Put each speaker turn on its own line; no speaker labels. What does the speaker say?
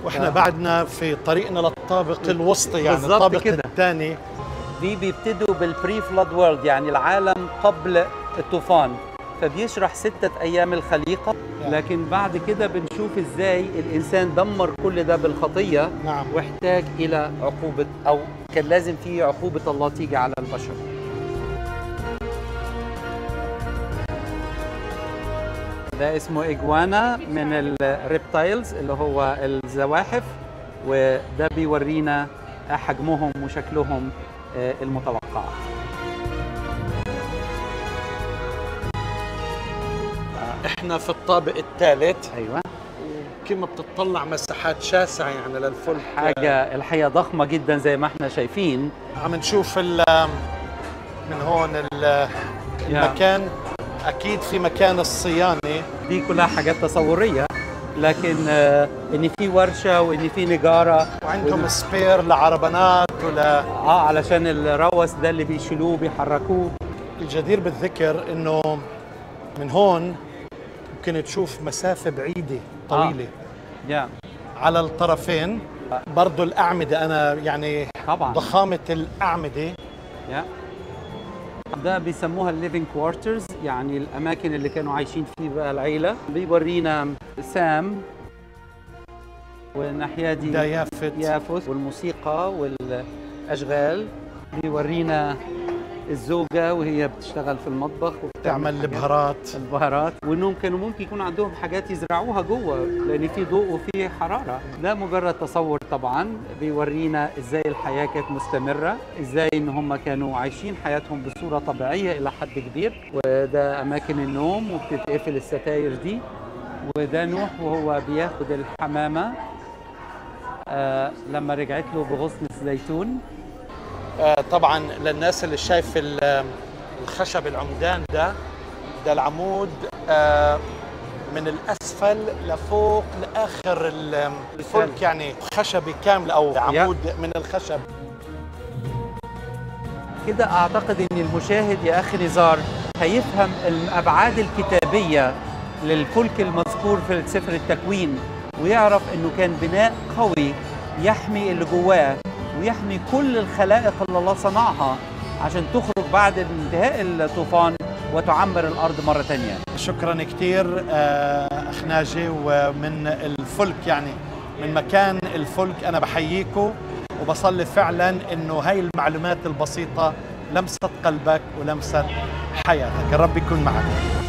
واحنا
آه.
بعدنا في طريقنا للطابق الوسطي يعني
بالظبط
الطابق
كده.
الثاني
دي بيبتدوا بالبري فلود وورلد يعني العالم قبل الطوفان فبيشرح ستة أيام الخليقة لكن بعد كده بنشوف إزاي الإنسان دمر كل ده بالخطية
نعم
واحتاج إلى عقوبة أو كان لازم في عقوبة الله تيجي على البشر ده اسمه إجوانا من الريبتايلز اللي هو الزواحف وده بيورينا حجمهم وشكلهم آه، المتوقع
احنا في الطابق الثالث
ايوه
كما بتطلع مساحات شاسعه يعني للفل
حاجه الحقيقه ضخمه جدا زي ما احنا شايفين
عم نشوف ال- من هون ال- المكان اكيد في مكان الصيانه
دي كلها حاجات تصوريه لكن آه، ان في ورشه وان في نجاره
وعندهم سبير لعربنات ولا
اه علشان الروس ده اللي بيشيلوه بيحركوه
الجدير بالذكر انه من هون ممكن تشوف مسافه بعيده طويله
يا
على الطرفين برضو الأعمدة أنا يعني
طبعا
ضخامة الأعمدة
يا ده بيسموها الليفينج كوارترز يعني الاماكن اللي كانوا عايشين فيه بقى العيله بيورينا سام والناحيه دي
ده يافت
يافوس والموسيقى والاشغال بيورينا الزوجه وهي بتشتغل في المطبخ
تعمل
حاجات.
البهارات
البهارات وانهم كانوا ممكن يكون عندهم حاجات يزرعوها جوه لان في ضوء وفي حراره ده مجرد تصور طبعا بيورينا ازاي الحياه كانت مستمره ازاي ان هم كانوا عايشين حياتهم بصوره طبيعيه الى حد كبير وده اماكن النوم وبتتقفل الستاير دي وده نوح وهو بياخد الحمامه آه لما رجعت له بغصن الزيتون
آه طبعا للناس اللي شايف ال- الخشب العمدان ده ده العمود آه من الأسفل لفوق لآخر ال- الفلك يعني خشبي كامل أو عمود من الخشب
كده اعتقد ان المشاهد يا اخي نزار هيفهم الابعاد الكتابيه للفلك المذكور في سفر التكوين ويعرف انه كان بناء قوي يحمي اللي جواه ويحمي كل الخلائق اللي الله صنعها عشان تخرج بعد انتهاء الطوفان وتعمر الارض مره ثانيه
شكرا كثير آه، أخ ناجي ومن الفلك يعني من مكان الفلك أنا بحييكم وبصلي فعلا إنه هاي المعلومات البسيطة لمست قلبك ولمست حياتك الرب يكون معك